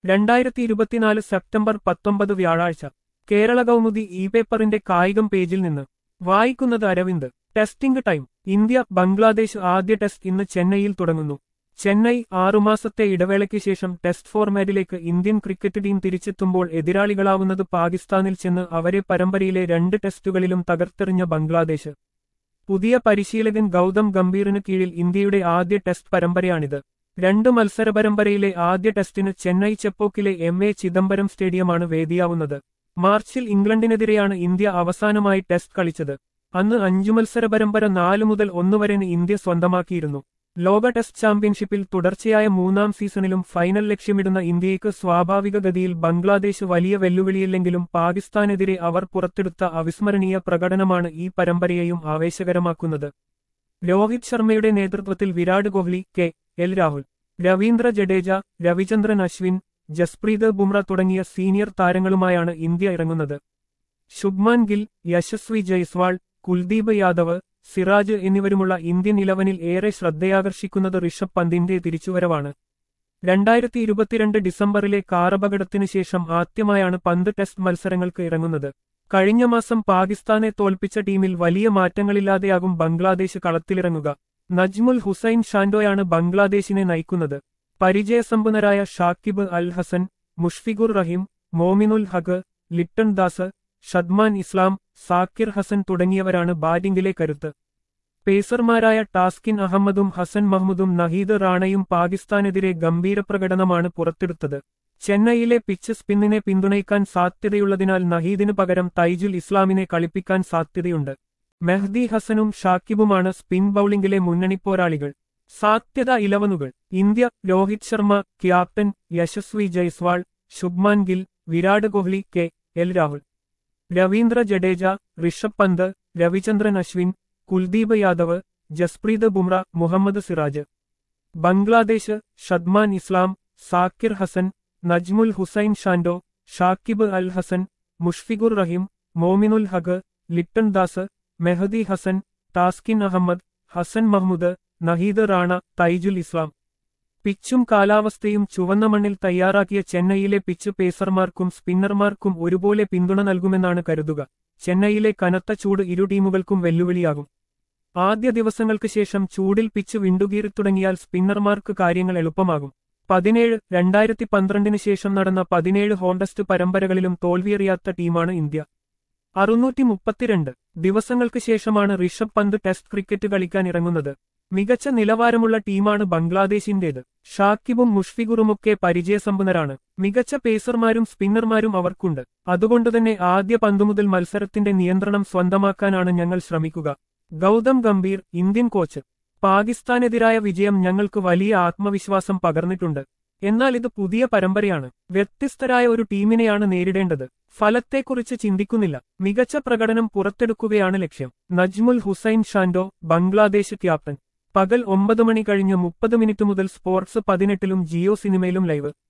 രണ്ടായിരത്തി ഇരുപത്തിനാല് സെപ്റ്റംബർ പത്തൊമ്പത് വ്യാഴാഴ്ച കേരള കൗമുദി ഇ പേപ്പറിന്റെ കായികം പേജിൽ നിന്ന് വായിക്കുന്നത് Aravind testing time India Bangladesh ആദ്യ ടെസ്റ്റ് ഇന്ന് ചെന്നൈയിൽ തുടങ്ങുന്നു ചെന്നൈ ആറുമാസത്തെ ഇടവേളയ്ക്ക് ശേഷം ടെസ്റ്റ് ഫോർമാറ്റിലേക്ക് ഇന്ത്യൻ ക്രിക്കറ്റ് ടീം തിരിച്ചെത്തുമ്പോൾ എതിരാളികളാവുന്നത് പാകിസ്ഥാനിൽ ചെന്ന് അവരെ പരമ്പരയിലെ രണ്ട് ടെസ്റ്റുകളിലും തകർത്തെറിഞ്ഞ ബംഗ്ലാദേശ് പുതിയ പരിശീലകൻ ഗൗതം ഗംഭീറിന് കീഴിൽ ഇന്ത്യയുടെ ആദ്യ ടെസ്റ്റ് പരമ്പരയാണിത് രണ്ട് മത്സര പരമ്പരയിലെ ആദ്യ ടെസ്റ്റിന് ചെന്നൈ ചെപ്പോക്കിലെ എം എ ചിദംബരം സ്റ്റേഡിയമാണ് വേദിയാവുന്നത് മാർച്ചിൽ ഇംഗ്ലണ്ടിനെതിരെയാണ് ഇന്ത്യ അവസാനമായി ടെസ്റ്റ് കളിച്ചത് അന്ന് അഞ്ചു മത്സര പരമ്പര നാല് മുതൽ ഒന്ന് വരെ ഇന്ത്യ സ്വന്തമാക്കിയിരുന്നു ലോക ടെസ്റ്റ് ചാമ്പ്യൻഷിപ്പിൽ തുടർച്ചയായ മൂന്നാം സീസണിലും ഫൈനൽ ലക്ഷ്യമിടുന്ന ഇന്ത്യയ്ക്ക് സ്വാഭാവിക ഗതിയിൽ ബംഗ്ലാദേശ് വലിയ വെല്ലുവിളിയില്ലെങ്കിലും പാകിസ്ഥാനെതിരെ അവർ പുറത്തെടുത്ത അവിസ്മരണീയ പ്രകടനമാണ് ഈ പരമ്പരയെയും ആവേശകരമാക്കുന്നത് രോഹിത് ശർമ്മയുടെ നേതൃത്വത്തിൽ വിരാട് കോഹ്ലി കെ എൽ രാഹുൽ രവീന്ദ്ര ജഡേജ രവിചന്ദ്രൻ അശ്വിൻ ജസ്പ്രീത് ബുംറ തുടങ്ങിയ സീനിയർ താരങ്ങളുമായാണ് ഇന്ത്യ ഇറങ്ങുന്നത് ശുഭ്മാൻ ഗിൽ യശസ്വി ജയ്സ്വാൾ കുൽദീപ് യാദവ് സിറാജ് എന്നിവരുമുള്ള ഇന്ത്യൻ ഇലവനിൽ ഏറെ ശ്രദ്ധയാകർഷിക്കുന്നത് ഋഷഭ് പന്തിന്റെ തിരിച്ചുവരവാണ് രണ്ടായിരത്തി ഇരുപത്തിരണ്ട് ഡിസംബറിലെ കാറപകടത്തിനു ശേഷം ആദ്യമായാണ് പന്ത് ടെസ്റ്റ് മത്സരങ്ങൾക്ക് ഇറങ്ങുന്നത് കഴിഞ്ഞ മാസം പാകിസ്ഥാനെ തോൽപ്പിച്ച ടീമിൽ വലിയ മാറ്റങ്ങളില്ലാതെയാകും ബംഗ്ലാദേശ് കളത്തിലിറങ്ങുക നജ്മുൽ ഹുസൈൻ ഷാൻഡോയാണ് ബംഗ്ലാദേശിനെ നയിക്കുന്നത് പരിചയസമ്പന്നരായ ഷാക്കിബ് അൽ ഹസൻ മുഷ്ഫിഖുർ റഹീം മോമിനുൽ ഹഖ് ലിട്ടൺ ദാസ് ഷദ്മാൻ ഇസ്ലാം സാക്കിർ ഹസൻ തുടങ്ങിയവരാണ് ബാറ്റിംഗിലെ കരുത്ത് പേസർമാരായ ടാസ്കിൻ അഹമ്മദും ഹസൻ മഹ്മുദും നഹീദ് റാണയും പാകിസ്ഥാനെതിരെ ഗംഭീര പ്രകടനമാണ് പുറത്തെടുത്തത് ചെന്നൈയിലെ പിച്ച് സ്പിന്നിനെ പിന്തുണയ്ക്കാൻ സാധ്യതയുള്ളതിനാൽ നഹീദിനു പകരം തൈജുൽ ഇസ്ലാമിനെ കളിപ്പിക്കാൻ സാധ്യതയുണ്ട് മെഹ്ദി ഹസനും ഷാക്കിബുമാണ് സ്പിൻ ബൌളിംഗിലെ മുന്നണി പോരാളികൾ സാധ്യത ഇലവനുകൾ India Rohit Sharma captain Yashasvi Jaiswal Shubman Gill Virat Kohli K L Rahul Ravindra Jadeja Rishabh Pant Ravichandran Ashwin Kuldeep Yadav Jasprit Bumrah Mohammed Siraj Bangladesh Shadman Islam Zakir Hasan Najmul Hossain Shanto Shakib Al Hasan Mushfiqur Rahim Mominul Haque Litton Das Mehidy Hasan Taskin Ahmed Hasan Mahmud Nahid Rana Taijul Islam പിച്ചും കാലാവസ്ഥയും ചുവന്ന മണ്ണിൽ തയ്യാറാക്കിയ ചെന്നൈയിലെ പിച്ച് പേസർമാർക്കും സ്പിന്നർമാർക്കും ഒരുപോലെ പിന്തുണ നൽകുമെന്നാണ് കരുതുക ചെന്നൈയിലെ കനത്ത ചൂട് ഇരു ടീമുകൾക്കും വെല്ലുവിളിയാകും ആദ്യ ദിവസങ്ങൾക്ക് ശേഷം ചൂടിൽ പിച്ച് വിണ്ടുകീറി തുടങ്ങിയാൽ സ്പിന്നർമാർക്ക് കാര്യങ്ങൾ എളുപ്പമാകും പതിനേഴ് രണ്ടായിരത്തി പന്ത്രണ്ടിന് ശേഷം നടന്ന പതിനേഴ് ഹോണ്ടസ്റ്റ് പരമ്പരകളിലും തോൽവിയെറിയാത്ത ടീമാണ് ഇന്ത്യ അറുന്നൂറ്റി മുപ്പത്തിരണ്ട് ദിവസങ്ങൾക്ക് ശേഷമാണ് ഋഷഭ് പന്ത് ടെസ്റ്റ് ക്രിക്കറ്റ് കളിക്കാൻ ഇറങ്ങുന്നത് മികച്ച നിലവാരമുള്ള ടീമാണ് ബംഗ്ലാദേശിന്റേത് ഷാക്കിബും മുഷ്ഫിഖുറുമൊക്കെ പരിചയസമ്പന്നരാണ് മികച്ച പേസർമാരും സ്പിന്നർമാരും അവർക്കുണ്ട് അതുകൊണ്ടുതന്നെ ആദ്യ പന്തുമുതൽ മത്സരത്തിന്റെ നിയന്ത്രണം സ്വന്തമാക്കാനാണ് ഞങ്ങൾ ശ്രമിക്കുക ഗൗതം ഗംഭീർ ഇന്ത്യൻ കോച്ച് പാകിസ്ഥാനെതിരായ വിജയം ഞങ്ങൾക്ക് വലിയ ആത്മവിശ്വാസം പകർന്നിട്ടുണ്ട് എന്നാൽ ഇത് പുതിയ പരമ്പരയാണ് വ്യത്യസ്തരായ ഒരു ടീമിനെയാണ് നേരിടേണ്ടത് ഫലത്തെക്കുറിച്ച് ചിന്തിക്കുന്നില്ല മികച്ച പ്രകടനം പുറത്തെടുക്കുകയാണ് ലക്ഷ്യം നജ്മുൽ ഹുസൈൻ ഷാൻഡോ ബംഗ്ലാദേശ് ക്യാപ്റ്റൻ പകൽ ഒമ്പത് മണി കഴിഞ്ഞ് മുപ്പത് മിനിറ്റ് മുതൽ സ്പോർട്സ് പതിനെട്ടിലും ജിയോ സിനിമയിലും ലൈവ്